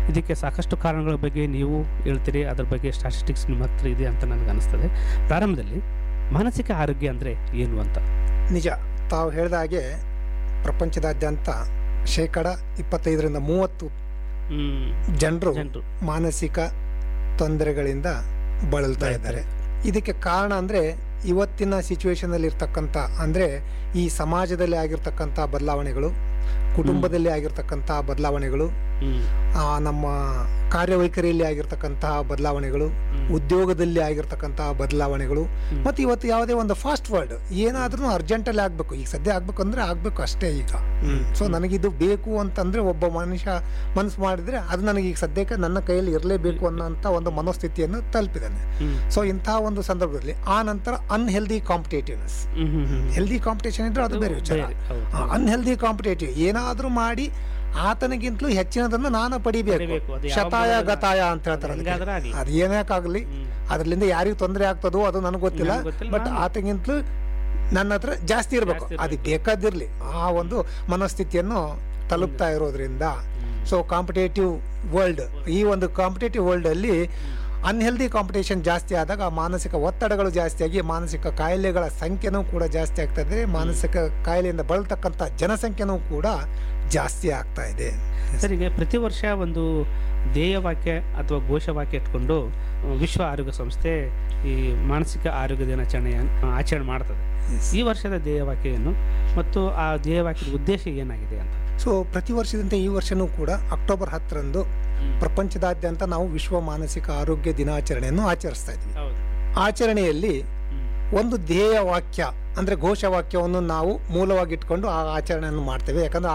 ಇದಕ್ಕೆ ಸಾಕಷ್ಟು ಕಾರಣಗಳ ಬಗ್ಗೆ ನೀವು ಹೇಳ್ತೀರಿ ಅದ್ರ ಬಗ್ಗೆ ಸ್ಟಾಟಿಸ್ಟಿಕ್ಸ್ ನಿಮ್ಮ ಹತ್ರ ಇದೆ ಅಂತ ನನಗೆ ಅನಿಸ್ತದೆ ಪ್ರಾರಂಭದಲ್ಲಿ ಮಾನಸಿಕ ಆರೋಗ್ಯ ಅಂದರೆ ಏನು ಅಂತ ನಿಜ ತಾವು ಹೇಳಿದ ಹಾಗೆ ಪ್ರಪಂಚದಾದ್ಯಂತ ಶೇಕಡ ಇಪ್ಪತ್ತೈದರಿಂದ ಮೂವತ್ತು ಹ್ಮ್, ಜನರು ಜನರು ಮಾನಸಿಕ ತೊಂದರೆಗಳಿಂದ ಬಳಲ್ತಾ ಇದ್ದಾರೆ ಇದಕ್ಕೆ ಕಾರಣ ಅಂದರೆ ಇವತ್ತಿನ ಸಿಚುವೇಶನಲ್ಲಿ ಇರ್ತಕ್ಕಂಥ ಅಂದರೆ ಈ ಸಮಾಜದಲ್ಲಿ ಆಗಿರ್ತಕ್ಕಂಥ ಬದಲಾವಣೆಗಳು ಕುಟುಂಬದಲ್ಲಿ ಆಗಿರ್ತಕ್ಕಂಥ ಬದಲಾವಣೆಗಳು ಹ್ಮ್, ಆ, ನಮ್ಮ ಕಾರ್ಯವೈಖರಿಯಲ್ಲಿ ಆಗಿರ್ತಕ್ಕಂತಹ ಬದಲಾವಣೆಗಳು ಹ್ಮ್. ಉದ್ಯೋಗದಲ್ಲಿ ಆಗಿರ್ತಕ್ಕಂತಹ ಬದಲಾವಣೆಗಳು ಹ್ಮ್. ಮತ್ತು ಇವತ್ತು ಯಾವುದೇ ಒಂದು ಫಾಸ್ಟ್ ವರ್ಲ್ಡ್ ಏನಾದ್ರೂ ಅರ್ಜೆಂಟಲ್ಲಿ ಆಗಬೇಕು ಈಗ ಸದ್ಯ ಆಗಬೇಕು ಅಂದರೆ ಆಗಬೇಕು ಅಷ್ಟೇ ಈಗ ಹ್ಮ್. ಸೊ ನನಗಿದು ಬೇಕು ಅಂತಂದರೆ ಒಬ್ಬ ಮನುಷ್ಯ ಮನಸ್ಸು ಮಾಡಿದರೆ ಅದು ನನಗೆ ಈಗ ಸದ್ಯಕ್ಕೆ ನನ್ನ ಕೈಯಲ್ಲಿ ಇರಲೇಬೇಕು ಅನ್ನೋಂಥ ಒಂದು ಮನೋಸ್ಥಿತಿಯನ್ನು ತಲುಪಿದ್ದಾನೆ ಹ್ಮ್, ಸೊ ಇಂತಹ ಒಂದು ಸಂದರ್ಭದಲ್ಲಿ ಆ ನಂತರ unhealthy competitiveness hmm, hmm, hmm. Healthy competition ಇದ್ರೆ ಅದು ಬೇರೆ ವಿಚಾರ ಬೇರೆ, ಹೌದು. ಅನ್ಹೆಲ್ದಿ ಕಾಂಪಿಟೇಟಿವ್ ಏನಾದರೂ ಮಾಡಿ ಆತನಿಗಿಂತಲೂ ಹೆಚ್ಚಿನದನ್ನು ನಾನು ಪಡಿಬೇಕು ಪಡಿಬೇಕು. ಅದು ಯಾವ ಶತಾಯ ಮೂಲದಲ್ಲಿ ಗತಾಯ ಅಂತ ಹೇಳ್ತಾರೆ ಹೆಂಗಾದ್ರೂ ಆಗ್ಲಿ. ಅದು ಏನಾಗಲಿ ಹ್ಮ್. ಅದರಿಂದ ಯಾರಿಗೂ ತೊಂದರೆ ಆಗ್ತದೋ ಅದು ನನಗೆ ಗೊತ್ತಿಲ್ಲ ನನಗ್ ಗೊತ್ತಿಲ್ಲ, ಬಟ್ ನಾನು- ಆತಗಿಂತಲೂ ನನ್ನ ಹತ್ರ ಜಾಸ್ತಿ ಇರಬೇಕು ಜಾಸ್ತಿ ಅದು ಬೇಕಾದಿರಲಿ ಆ ಒಂದು ಮನಸ್ಥಿತಿಯನ್ನು ತಲುಪ್ತಾ ಇರೋದ್ರಿಂದ ಸೊ ಕಾಂಪಿಟೇಟಿವ್ ವರ್ಲ್ಡ್ ಈ ಒಂದು ಕಾಂಪಿಟೇಟಿವ್ ವರ್ಲ್ಡಲ್ಲಿ ಅನ್ಹೆಲ್ದಿ ಕಾಂಪಿಟೇಷನ್ ಜಾಸ್ತಿ ಆದಾಗ ಮಾನಸಿಕ ಒತ್ತಡಗಳು ಜಾಸ್ತಿಯಾಗಿ ಮಾನಸಿಕ ಕಾಯಿಲೆಗಳ ಸಂಖ್ಯೆನೂ ಕೂಡ ಜಾಸ್ತಿ ಆಗ್ತಾ ಇದೆ ಮಾನಸಿಕ ಕಾಯಿಲೆಯಿಂದ ಬಳಲ್ತಕ್ಕಂಥ ಜನಸಂಖ್ಯೆನೂ ಕೂಡ ಜಾಸ್ತಿ ಆಗ್ತಾ ಇದೆ ಸರ್ ಈಗ ಪ್ರತಿ ವರ್ಷ ಒಂದು ಧ್ಯೇಯವಾಕ್ಯ ಅಥವಾ ಘೋಷವಾಕ್ಯ ಇಟ್ಕೊಂಡು ಆ, ವಿಶ್ವ ಆರೋಗ್ಯ ಸಂಸ್ಥೆ ಈ ಮಾನಸಿಕ ಆರೋಗ್ಯ ದಿನಾಚರಣೆಯನ್ನು ಆ, ಆಚರಣೆ ಮಾಡ್ತದೆ ಈ ವರ್ಷದ ಧ್ಯೇಯವಾಕ್ಯ ಏನು ಮತ್ತು ಆ ಧ್ಯೇಯವಾಕ್ಯದ ಉದ್ದೇಶ ಏನಾಗಿದೆ ಅಂತ ಸೊ ಪ್ರತಿ ವರ್ಷದಂತೆ ಈ ವರ್ಷನೂ ಕೂಡ ಅಕ್ಟೋಬರ್ ಹತ್ತರಂದು ಪ್ರಪಂಚದಾದ್ಯಂತ ನಾವು ವಿಶ್ವ ಮಾನಸಿಕ ಆರೋಗ್ಯ ದಿನಾಚರಣೆಯನ್ನು ಆಚರಿಸ್ತಾ ಇದ್ವಿ ಹೌದು ಆಚರಣೆಯಲ್ಲಿ ಒಂದು ಧ್ಯೇಯ ವಾಕ್ಯ ಅಂದರೆ ಘೋಷವಾಕ್ಯವನ್ನು ನಾವು ಮೂಲವಾಗಿಟ್ಕೊಂಡು ಆ ಆಚರಣೆಯನ್ನು ಮಾಡ್ತೇವೆ ಯಾಕಂದ್ರೆ